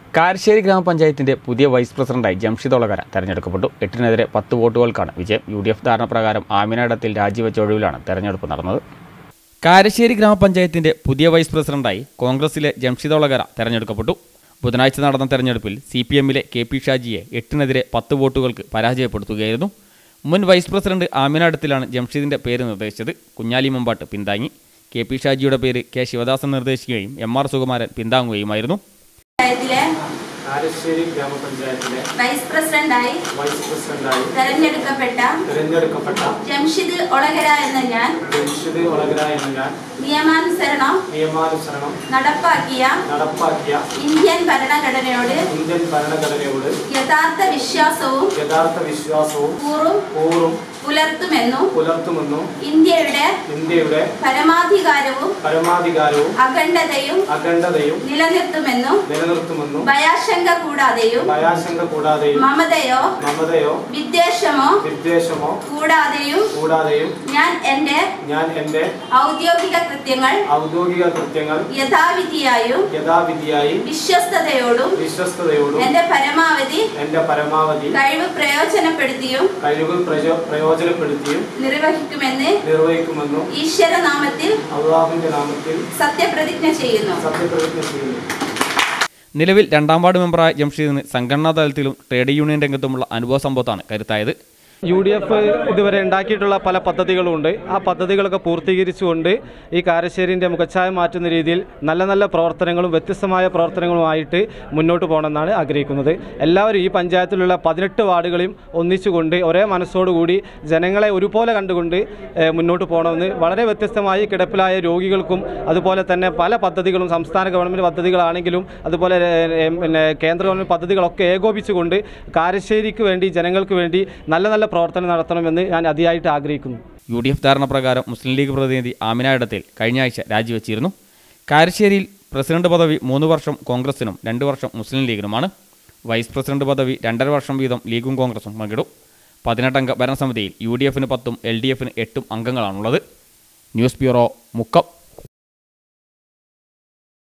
കാരശ്ശേരി ഗ്രാമപഞ്ചായത്തിന്റെ പുതിയ വൈസ് പ്രസിഡന്റായി ജംഷിദ് ഒളകര തെരഞ്ഞെടുക്കപ്പെട്ടു എട്ടിനെതിരെ പത്ത് വോട്ടുകൾക്കാണ് വിജയം യു ഡി എഫ് ധാരണപ്രകാരം ആമിനയിടത്തിൽ രാജിവെച്ച ഒഴിവിലാണ് തെരഞ്ഞെടുപ്പ് നടന്നത് കാരശ്ശേരി ഗ്രാമപഞ്ചായത്തിന്റെ പുതിയ വൈസ് പ്രസിഡന്റായി കോൺഗ്രസിലെ ജംഷിദ് ഒളകര തെരഞ്ഞെടുക്കപ്പെട്ടു ബുധനാഴ്ച നടന്ന തെരഞ്ഞെടുപ്പിൽ സി പി എമ്മിലെ കെ പി ഷാജിയെ എട്ടിനെതിരെ പത്ത് വോട്ടുകൾക്ക് പരാജയപ്പെടുത്തുകയായിരുന്നു മുൻ വൈസ് പ്രസിഡന്റ് ആമിനയിടത്തിലാണ് ജംഷിദിന്റെ പേര് നിർദ്ദേശിച്ചത് കുഞ്ഞാലി മമ്പാട്ട് പിന്താങ്ങി കെ പി ഷാജിയുടെ പേര് കെ ശിവദാസൻ നിർദ്ദേശിക്കുകയും എം ആർ സുകുമാരൻ പിന്താങ്ങുകയുമായിരുന്നു പഞ്ചായത്തിലെ കാരശ്ശേരി ഗ്രാമപഞ്ചായത്തിലെ വൈസ് പ്രസിഡന്റായി വൈസ് പ്രസിഡന്റായി തെരഞ്ഞെടുക്കപ്പെട്ട തിരഞ്ഞെടുക്കപ്പെട്ട ജംഷിദ് ഒളകര എന്ന ഞാൻ ജംഷിദ് ഒളകര എന്ന ഞാൻ നിയമാനുസരണം നിയമാനുസരണം നടപ്പാക്കിയ നടപ്പാക്കിയ ഇന്ത്യൻ ഭരണഘടനയോട് ഇന്ത്യൻ ഭരണഘടനയോട് യഥാർത്ഥ വിശ്വാസവും യഥാർത്ഥ വിശ്വാസവും കൂറും കൂറും പുലർത്തുമെന്നും പുലർത്തുമെന്നും ഇന്ത്യയുടെ ഇന്ത്യയുടെ പരമാധികാരവും പരമാധികാരവും അഖണ്ഡതയും അഖണ്ഡതയും നിലനിർത്തുമെന്നും നിലനിർത്തുമെന്നും ഭയാശങ്ക കൂടാതെയും ഭയാശങ്ക കൂടാതെയും മമതയോ മമതയോ വിദ്വേഷമോ വിദ്വേഷമോ കൂടാതെയും കൂടാതെയും ഞാൻ എൻ്റെ ഞാൻ എൻ്റെ ഔദ്യോഗിക കൃത്യങ്ങൾ ഔദ്യോഗിക കൃത്യങ്ങൾ യഥാവിധിയായും യഥാവിധിയായി വിശ്വസ്തയോടും വിശ്വസ്തയോടും എന്റെ പരമാവധി എന്റെ പരമാവധി കഴിവ് പ്രയോജനപ്പെടുത്തിയും കഴിവ് പ്രയോ- പ്രയോജനപ്പെടുത്തിയും നിർവഹിക്കുമെന്ന് നിർവഹിക്കുമെന്നും ഈശ്വരനാമത്തിൽ അള്ളാഹുവിന്റെ നാമത്തിൽ സത്യപ്രതിജ്ഞ ചെയ്യുന്നു സത്യപ്രതിജ്ഞ ചെയ്യുന്നു നിലവിൽ രണ്ടാം വാർഡ് മെമ്പറായ ജംഷീദിന് സംഘടനാ തലത്തിലും ട്രേഡ് യൂണിയൻ രംഗത്തുമുള്ള അനുഭവ സമ്പത്താണ് കരുത്തായത് യു ഡി എഫ് ഇതുവരെ ഉണ്ടാക്കിയിട്ടുള്ള പല പദ്ധതികളുമുണ്ട് ആ പദ്ധതികളൊക്കെ പൂർത്തീകരിച്ചുകൊണ്ട് ഈ കാരശ്ശേരിൻ്റെ മുഖച്ഛായ മാറ്റുന്ന രീതിയിൽ നല്ല നല്ല പ്രവർത്തനങ്ങളും വ്യത്യസ്തമായ പ്രവർത്തനങ്ങളുമായിട്ട് മുന്നോട്ട് പോകണമെന്നാണ് ആഗ്രഹിക്കുന്നത് എല്ലാവരും ഈ പഞ്ചായത്തിലുള്ള പതിനെട്ട് വാർഡുകളെയും ഒന്നിച്ചുകൊണ്ട് ഒരേ മനസ്സോടുകൂടി ജനങ്ങളെ ഒരുപോലെ കണ്ടുകൊണ്ട് ഏഹ്, മുന്നോട്ട് പോകണമെന്ന് വളരെ വ്യത്യസ്തമായി കിടപ്പിലായ രോഗികൾക്കും അതുപോലെ തന്നെ പല പദ്ധതികളും സംസ്ഥാന ഗവൺമെൻറ് പദ്ധതികളാണെങ്കിലും അതുപോലെ ഏഹ്, പിന്നെ കേന്ദ്ര ഗവൺമെൻറ് പദ്ധതികളൊക്കെ ഏകോപിച്ചുകൊണ്ട് കാരശ്ശേരിക്ക് വേണ്ടി ജനങ്ങൾക്ക് വേണ്ടി നല്ല നല്ല പ്രവർത്തനം നടത്തണമെന്ന് ഞാൻ അതിയായിട്ട് ആഗ്രഹിക്കുന്നു യു ഡി എഫ് ധാരണപ്രകാരം മുസ്ലിം ലീഗ് പ്രതിനിധി ആമിന ഇടത്തിൽ കഴിഞ്ഞ ആഴ്ച രാജിവെച്ചിരുന്നു കാരശ്ശേരിയിൽ പ്രസിഡന്റ് പദവി മൂന്ന് വർഷം കോൺഗ്രസിനും രണ്ട് വർഷം മുസ്ലിം ലീഗിനുമാണ് വൈസ് പ്രസിഡന്റ് പദവി രണ്ടര വർഷം വീതം ലീഗും കോൺഗ്രസും പങ്കിടും പതിനെട്ടംഗ ഭരണസമിതിയിൽ യു ഡി എഫിന് പത്തും എൽ ഡി എഫിന് എട്ടും അംഗങ്ങളാണുള്ളത് ന്യൂസ് ബ്യൂറോ മുക്കം